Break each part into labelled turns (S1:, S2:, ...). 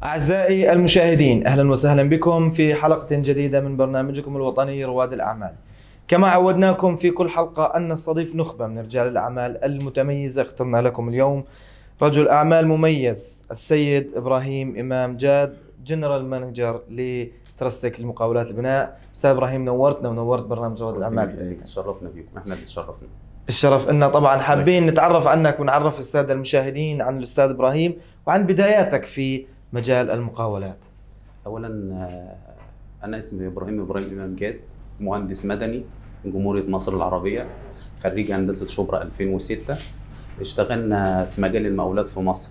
S1: أعزائي المشاهدين أهلا وسهلا بكم في حلقة جديدة من برنامجكم الوطني رواد الأعمال كما عودناكم في كل حلقة أن نستضيف نخبة من رجال الأعمال المتميزة اخترنا لكم اليوم رجل أعمال مميز السيد إبراهيم إمام جاد جنرال مانجر لترستك لمقاولات البناء أستاذ إبراهيم نورتنا ونورت برنامج رواد الأعمال
S2: تشرفنا بيكم احنا اللي تشرفنا
S1: الشرف إن طبعا حابين نتعرف عنك ونعرف السادة المشاهدين عن الأستاذ إبراهيم وعن بداياتك في مجال المقاولات
S2: اولا آه، انا اسمي ابراهيم ابراهيم امام جاد مهندس مدني من جمهوريه مصر العربيه خريج هندسه شبرا 2006 اشتغلنا في مجال المقاولات في مصر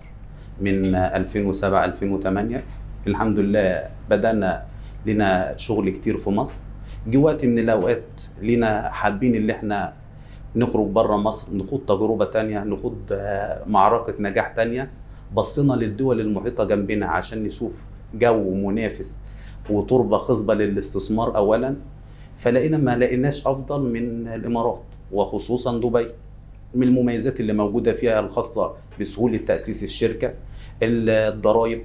S2: من آه، 2007 2008 الحمد لله بدانا لنا شغل كتير في مصر جه وقت من الاوقات لينا حابين اللي احنا نخرج بره مصر نخوض تجربه تانية نخوض آه، معركه نجاح تانية بصينا للدول المحيطه جنبنا عشان نشوف جو منافس وتربه خصبه للاستثمار اولا فلقينا ما لقيناش افضل من الامارات وخصوصا دبي من المميزات اللي موجوده فيها الخاصه بسهوله تاسيس الشركه الضرائب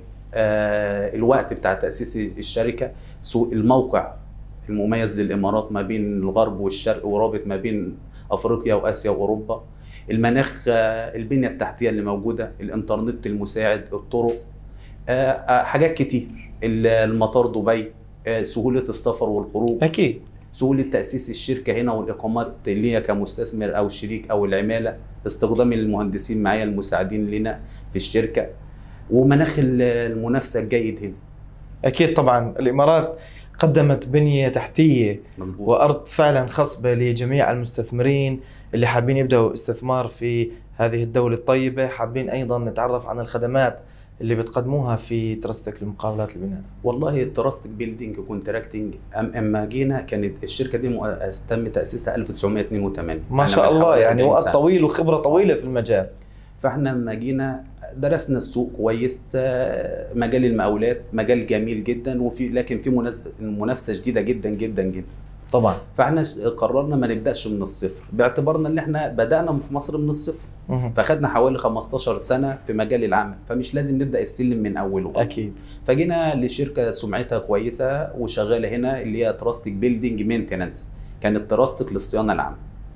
S2: آه، الوقت بتاع تاسيس الشركه سوق الموقع المميز للامارات ما بين الغرب والشرق ورابط ما بين افريقيا واسيا واوروبا المناخ آه، البنيه التحتيه اللي موجوده الانترنت المساعد الطرق آه، آه، حاجات كتير ال- المطار دبي آه، سهوله السفر والخروج
S1: أكيد
S2: سهوله تاسيس الشركه هنا والاقامات ليا كمستثمر او شريك او العماله استخدام المهندسين معايا المساعدين لنا في الشركه ومناخ ال- المنافسه الجيد هنا
S1: أكيد طبعا الإمارات قدمت بنية تحتية
S2: مظبوط
S1: وأرض فعلا خصبة لجميع المستثمرين اللي حابين يبدأوا استثمار في هذه الدولة الطيبة حابين أيضا نتعرف عن الخدمات اللي بتقدموها في ترستك لمقاولات البناء
S2: والله تراستك بيلدينج كونتراكتنج أم اما جينا كانت الشركه دي مؤ- تم تاسيسها 1982
S1: ما
S2: أنا
S1: شاء
S2: من
S1: الله
S2: حوالي
S1: يعني
S2: 40
S1: وقت
S2: سنة.
S1: طويل وخبرة طويلة في المجال
S2: فاحنا لما جينا درسنا السوق كويس آه، مجال المقاولات مجال جميل جدا وفي لكن في منافسه منافسه شديده جدا جدا جدا
S1: طبعا
S2: فاحنا ش- قررنا ما نبداش من الصفر باعتبارنا ان احنا بدانا في مصر من الصفر
S1: مهم.
S2: فخدنا حوالي 15 سنه في مجال العمل فمش لازم نبدا السلم من اوله
S1: أكيد
S2: فجينا لشركه سمعتها كويسه وشغاله هنا اللي هي تراستك بيلدينج مينتننس كانت تراستك للصيانه العامه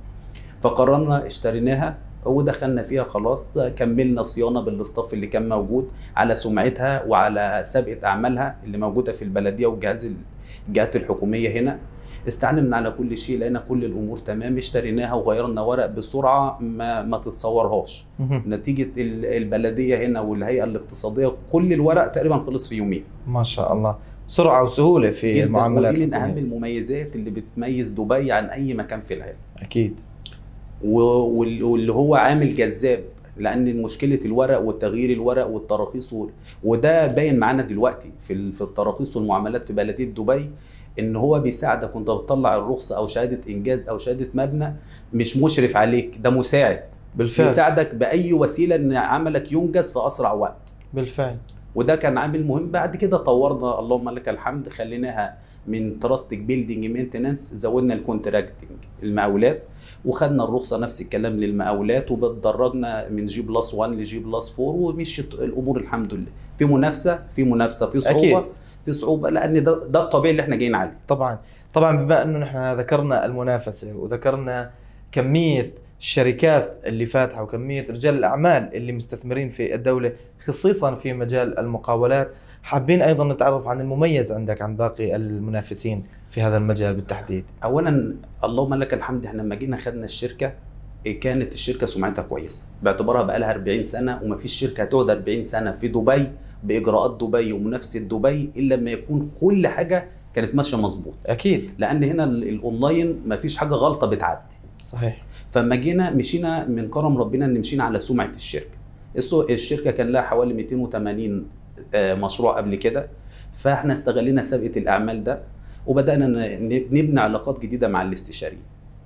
S2: فقررنا اشتريناها ودخلنا فيها خلاص كملنا صيانه بالاستاف اللي كان موجود على سمعتها وعلى سابقه اعمالها اللي موجوده في البلديه والجهاز الجهات الحكوميه هنا استعلمنا على كل شيء لقينا كل الامور تمام اشتريناها وغيرنا ورق بسرعه ما ما تتصورهاش
S1: مهم.
S2: نتيجه ال- البلديه هنا والهيئه الاقتصاديه كل الورق تقريبا خلص في يومين
S1: ما شاء الله سرعة وسهولة في
S2: جدا
S1: المعاملات
S2: ودي من اهم
S1: الحكومية.
S2: المميزات اللي بتميز دبي عن اي مكان في العالم
S1: أكيد
S2: و- وال- واللي هو عامل جذاب لان مشكله الورق وتغيير الورق والتراخيص وال- وده باين معانا دلوقتي في ال- في التراخيص والمعاملات في بلديه دبي ان هو بيساعدك وانت بتطلع الرخصه او شهاده انجاز او شهاده مبنى مش مشرف عليك ده مساعد
S1: بالفعل
S2: بيساعدك باي وسيله ان عملك ينجز في اسرع وقت
S1: بالفعل
S2: وده كان عامل مهم بعد كده طورنا اللهم لك الحمد خليناها من تراستك بيلدينج مينتننس زودنا الكونتراكتنج المقاولات وخدنا الرخصه نفس الكلام للمقاولات وبتدرجنا من جي بلس 1 لجي بلس 4 ومشيت الامور الحمد لله في منافسه في منافسه في صعوبه
S1: أكيد.
S2: في صعوبه لان ده ده الطبيعي اللي احنا جايين عليه
S1: طبعا طبعا بما انه نحن ذكرنا المنافسه وذكرنا كميه الشركات اللي فاتحه وكميه رجال الاعمال اللي مستثمرين في الدوله خصيصا في مجال المقاولات حابين ايضا نتعرف عن المميز عندك عن باقي المنافسين في هذا المجال بالتحديد
S2: اولا اللهم لك الحمد احنا لما جينا خدنا الشركه إيه كانت الشركه سمعتها كويسه باعتبارها بقى لها 40 سنه وما فيش شركه هتقعد 40 سنه في دبي باجراءات دبي ومنافسه دبي الا لما يكون كل حاجه كانت ماشيه مظبوط
S1: اكيد
S2: لان هنا ال- الاونلاين ما فيش حاجه غلطه بتعدي
S1: صحيح
S2: فلما جينا مشينا من كرم ربنا ان مشينا على سمعه الشركه السو- الشركه كان لها حوالي 280 آه، مشروع قبل كده فاحنا استغلينا سابقه الاعمال ده وبدانا ن- نبني علاقات جديده مع الاستشاريين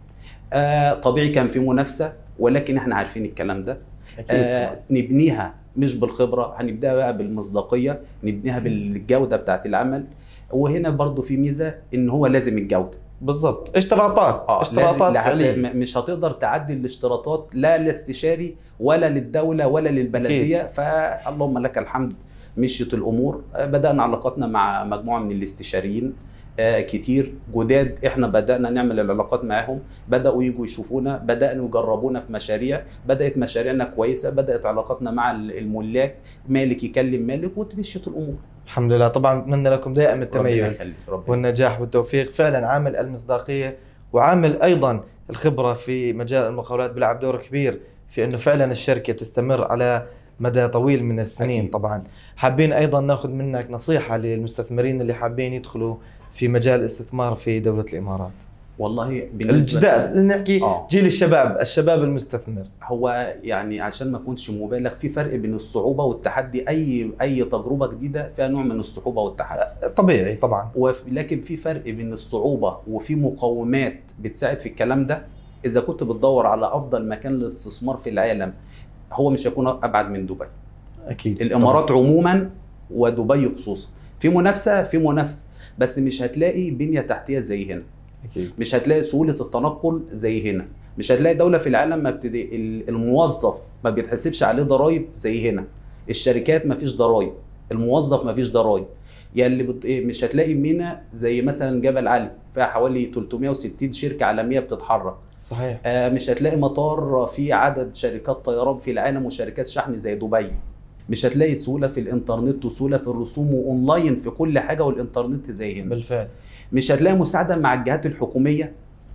S2: آه طبيعي كان في منافسه ولكن احنا عارفين الكلام ده
S1: اكيد
S2: آه
S1: طبعاً.
S2: نبنيها مش بالخبره هنبداها بقى بالمصداقيه نبنيها بالجوده بتاعت العمل وهنا برضو في ميزه ان هو لازم الجوده
S1: بالضبط اشتراطات
S2: اه
S1: اشتراطات
S2: لازم لحد
S1: فعليه
S2: م- مش هتقدر تعدي الاشتراطات لا للاستشاري ولا للدوله ولا للبلديه فاللهم لك الحمد مشيت الامور آه، بدانا علاقاتنا مع مجموعه من الاستشاريين آه، كتير جداد احنا بدانا نعمل العلاقات معاهم بداوا يجوا يشوفونا بدانا يجربونا في مشاريع بدات مشاريعنا كويسه بدات علاقاتنا مع الملاك مالك يكلم مالك ومشيت الامور
S1: الحمد لله طبعا بتمنى لكم دائما
S2: ربنا
S1: التميز
S2: يخليك، ربنا
S1: والنجاح والتوفيق فعلا عامل المصداقيه وعامل ايضا الخبره في مجال المقاولات بيلعب دور كبير في انه فعلا الشركه تستمر على مدى طويل من السنين
S2: أكيد.
S1: طبعا حابين ايضا ناخذ منك نصيحه للمستثمرين اللي حابين يدخلوا في مجال الاستثمار في دوله الامارات
S2: والله بالنسبه
S1: الجداد نحكي
S2: آه.
S1: جيل الشباب الشباب المستثمر
S2: هو يعني عشان ما اكونش مبالغ في فرق بين الصعوبه والتحدي اي اي تجربه جديده فيها نوع من الصعوبه والتحدي
S1: طبيعي طبعا
S2: وف- لكن في فرق بين الصعوبه وفي مقومات بتساعد في الكلام ده اذا كنت بتدور على افضل مكان للاستثمار في العالم هو مش هيكون ابعد من دبي
S1: اكيد
S2: الامارات عموما ودبي خصوصا في منافسه في منافسه بس مش هتلاقي بنيه تحتيه زي هنا
S1: اكيد
S2: مش هتلاقي سهوله التنقل زي هنا مش هتلاقي دوله في العالم ما بتدي ال- الموظف ما بيتحسبش عليه ضرائب زي هنا الشركات ما فيش ضرائب الموظف ما فيش ضرائب يعني اللي بت... إيه، مش هتلاقي مينا زي مثلا جبل علي فيها حوالي 360 شركه عالميه بتتحرك
S1: صحيح
S2: آه، مش هتلاقي مطار فيه عدد شركات طيران في العالم وشركات شحن زي دبي مش هتلاقي سهوله في الانترنت وسهوله في الرسوم واونلاين في كل حاجه والانترنت زي هنا
S1: بالفعل
S2: مش هتلاقي مساعده مع الجهات الحكوميه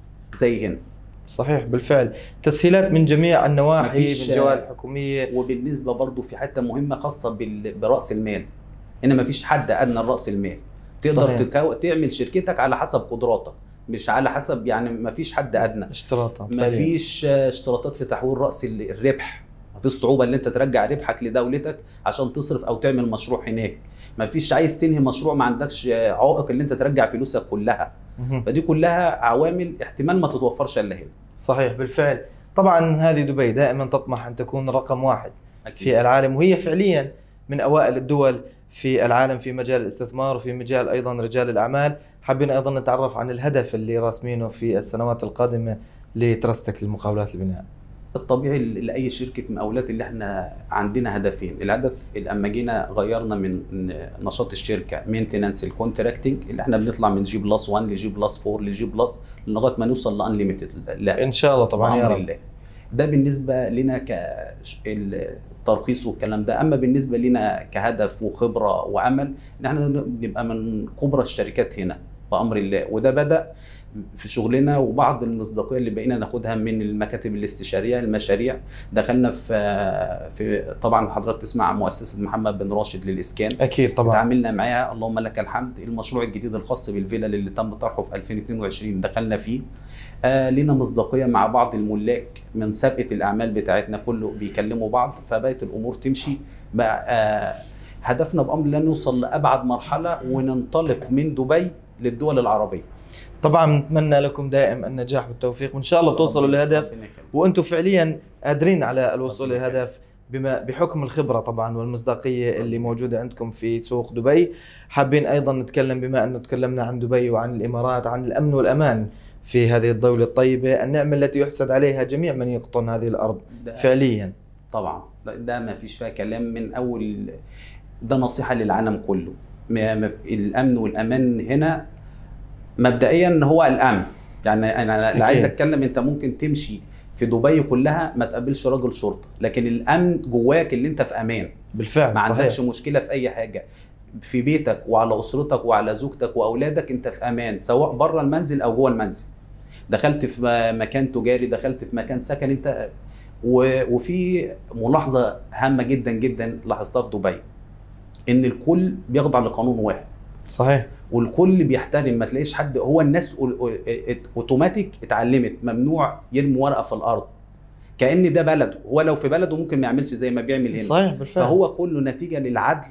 S2: زي هنا
S1: صحيح بالفعل تسهيلات من جميع النواحي
S2: مفيش-
S1: من جوال الحكوميه
S2: وبالنسبه برضو في حته مهمه خاصه بال... براس المال هنا مفيش حد ادنى لراس المال تقدر
S1: صحيح.
S2: تكو... تعمل شركتك على حسب قدراتك مش على حسب يعني مفيش حد ادنى
S1: اشتراطات فعلياً.
S2: مفيش آه، اشتراطات في تحويل راس ال- الربح مفيش صعوبه ان انت ترجع ربحك لدولتك عشان تصرف او تعمل مشروع هناك مفيش عايز تنهي مشروع ما عندكش آه، عائق ان انت ترجع فلوسك كلها
S1: مهم.
S2: فدي كلها عوامل احتمال ما تتوفرش الا هنا
S1: صحيح بالفعل طبعا هذه دبي دائما تطمح ان تكون رقم واحد
S2: اكيد
S1: في العالم وهي فعليا من اوائل الدول في العالم في مجال الاستثمار وفي مجال ايضا رجال الاعمال حابين ايضا نتعرف عن الهدف اللي راسمينه في السنوات القادمه لترستك للمقاولات البناء
S2: الطبيعي ل- لاي شركه مقاولات اللي احنا عندنا هدفين الهدف لما جينا غيرنا من نشاط الشركه مينتنانس الكونتراكتنج اللي احنا بنطلع من جي بلس 1 لجي بلس 4 لجي بلس لغايه ما نوصل لانليمتد لا
S1: ان شاء الله طبعا يا
S2: بأمر
S1: رب
S2: الله ده بالنسبه لنا كالترخيص والكلام ده اما بالنسبه لنا كهدف وخبره وامل ان احنا نبقى من كبرى الشركات هنا بامر الله وده بدا في شغلنا وبعض المصداقيه اللي بقينا ناخدها من المكاتب الاستشاريه المشاريع دخلنا في في طبعا حضرتك تسمع عن مؤسسه محمد بن راشد للاسكان
S1: اكيد طبعا
S2: تعاملنا معاها اللهم لك الحمد المشروع الجديد الخاص بالفيلل اللي تم طرحه في 2022 دخلنا فيه آه لنا مصداقيه مع بعض الملاك من سابقه الاعمال بتاعتنا كله بيكلموا بعض فبقت الامور تمشي بقى آه هدفنا بامر الله نوصل لابعد مرحله وننطلق من دبي للدول العربيه
S1: طبعا نتمنى لكم دائم النجاح والتوفيق وان شاء الله توصلوا للهدف
S2: ربنا يخليك.
S1: وانتم فعليا قادرين على الوصول
S2: ربنا يخليك.
S1: للهدف بما بحكم الخبره طبعا والمصداقيه اللي موجوده عندكم في سوق دبي حابين ايضا نتكلم بما انه تكلمنا عن دبي وعن الامارات عن الامن والامان في هذه الدوله الطيبه النعمه التي يحسد عليها جميع من يقطن هذه الارض
S2: ده
S1: فعليا
S2: طبعا لا، ده ما فيش فيها كلام من اول ده نصيحه للعالم كله ما- ما- الامن والامان هنا مبدئيا هو الامن يعني انا
S1: أكيد.
S2: لا عايز اتكلم انت ممكن تمشي في دبي كلها ما تقابلش راجل شرطه لكن الامن جواك اللي انت في امان
S1: بالفعل
S2: ما عندكش
S1: صحيح
S2: مشكله في اي حاجه في بيتك وعلى اسرتك وعلى زوجتك واولادك انت في امان سواء بره المنزل او جوه المنزل دخلت في مكان تجاري دخلت في مكان سكن انت و- وفي ملاحظه هامه جدا جدا لاحظتها في دبي ان الكل بيخضع لقانون واحد
S1: صحيح
S2: والكل بيحترم ما تلاقيش حد هو الناس أو- أو- ات- اوتوماتيك اتعلمت ممنوع يرمي ورقه في الارض كان ده بلده هو لو في بلده ممكن ما يعملش زي ما بيعمل هنا
S1: صحيح بالفعل
S2: فهو كله نتيجه للعدل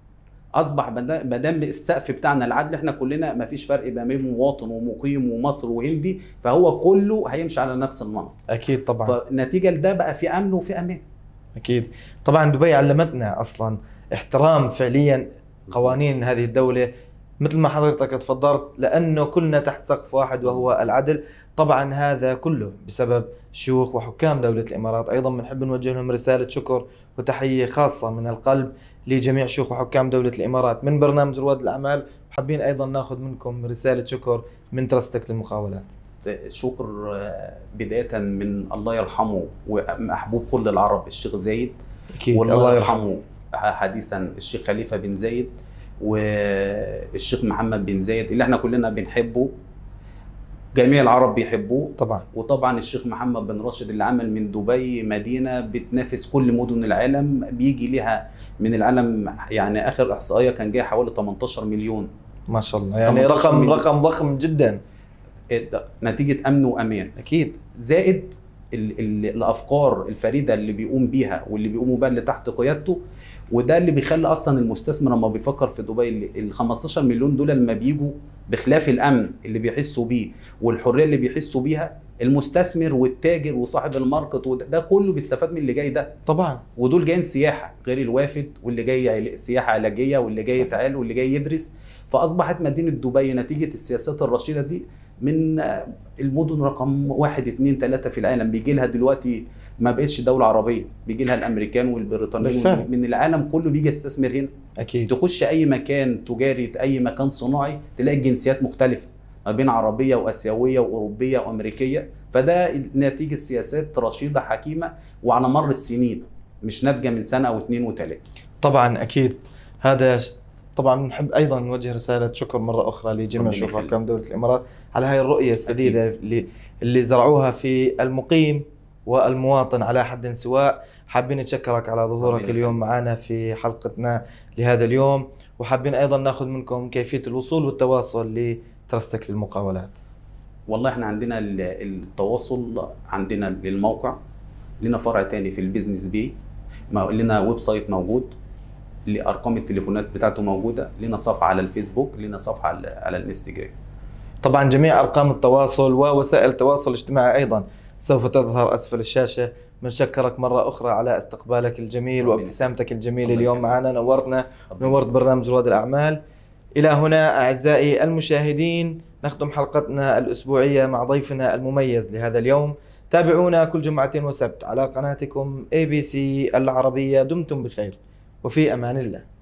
S2: اصبح بدا- ما دام السقف بتاعنا العدل احنا كلنا ما فيش فرق ما بين مواطن ومقيم ومصر وهندي فهو كله هيمشي على نفس النمط
S1: اكيد طبعا
S2: فنتيجه لده بقى في امن وفي امان
S1: اكيد طبعا دبي علمتنا اصلا احترام فعليا قوانين هذه الدوله مثل ما حضرتك تفضلت لانه كلنا تحت سقف واحد وهو العدل طبعا هذا كله بسبب شيوخ وحكام دوله الامارات ايضا بنحب نوجه لهم رساله شكر وتحيه خاصه من القلب لجميع شيوخ وحكام دوله الامارات من برنامج رواد الاعمال حابين ايضا ناخذ منكم رساله شكر من ترستك للمقاولات
S2: شكر آه، بدايه من الله يرحمه ومحبوب كل العرب الشيخ زايد
S1: اكيد
S2: والله يرحمه حديثا الشيخ خليفه بن زايد والشيخ محمد بن زايد اللي احنا كلنا بنحبه جميع العرب بيحبوه
S1: طبعا
S2: وطبعا الشيخ محمد بن راشد اللي عمل من دبي مدينه بتنافس كل مدن العالم بيجي ليها من العالم يعني اخر احصائيه كان جاي حوالي 18 مليون
S1: ما شاء الله يعني
S2: 18
S1: رقم
S2: مليون.
S1: رقم ضخم جدا
S2: نتيجه امن وامان
S1: اكيد
S2: زائد ال ال الافكار الفريده اللي بيقوم بيها واللي بيقوموا بيها اللي تحت قيادته وده اللي بيخلي اصلا المستثمر لما بيفكر في دبي ال 15 مليون دول لما بيجوا بخلاف الامن اللي بيحسوا بيه والحريه اللي بيحسوا بيها المستثمر والتاجر وصاحب الماركت وده ده كله بيستفاد من اللي جاي ده
S1: طبعا
S2: ودول جايين سياحه غير الوافد واللي جاي عل- سياحه علاجيه واللي جاي يتعال واللي جاي يدرس فاصبحت مدينه دبي نتيجه السياسات الرشيده دي من آه، المدن رقم واحد اتنين تلاته في العالم بيجي لها دلوقتي ما بقتش دوله عربيه بيجي لها الامريكان والبريطانيين
S1: بالفعل.
S2: من العالم كله بيجي يستثمر هنا
S1: اكيد
S2: تخش اي مكان تجاري اي مكان صناعي تلاقي الجنسيات مختلفه ما بين عربيه واسيويه واوروبيه وامريكيه فده نتيجه سياسات رشيده حكيمه وعلى مر السنين مش ناتجه من سنه او اتنين وتلاته
S1: طبعا اكيد هذا ش- طبعا نحب ايضا نوجه رساله شكر مره اخرى لجميع
S2: ربنا
S1: شيوخ
S2: يخليك.
S1: حكام دوله الامارات على هاي الرؤيه السديده اللي اللي زرعوها في المقيم والمواطن على حد سواء حابين نتشكرك على ظهورك
S2: ربنا
S1: اليوم
S2: يخليك.
S1: معنا في حلقتنا لهذا اليوم وحابين ايضا ناخذ منكم كيفيه الوصول والتواصل لترستك للمقاولات
S2: والله احنا عندنا ال- التواصل عندنا للموقع لنا فرع تاني في البيزنس بي ما- لنا ويب سايت موجود لارقام التليفونات بتاعته موجوده لنا صفحه على الفيسبوك لنا صفحه على, على الانستجرام
S1: طبعا جميع ارقام التواصل ووسائل التواصل الاجتماعي ايضا سوف تظهر اسفل الشاشه بنشكرك مره اخرى على استقبالك الجميل
S2: ربنا
S1: وابتسامتك الجميله
S2: الله
S1: اليوم
S2: يخليك.
S1: معنا نورتنا نورت برنامج رواد الاعمال الى هنا اعزائي المشاهدين نختم حلقتنا الاسبوعيه مع ضيفنا المميز لهذا اليوم تابعونا كل جمعه وسبت على قناتكم اي بي سي العربيه دمتم بخير وفي امان الله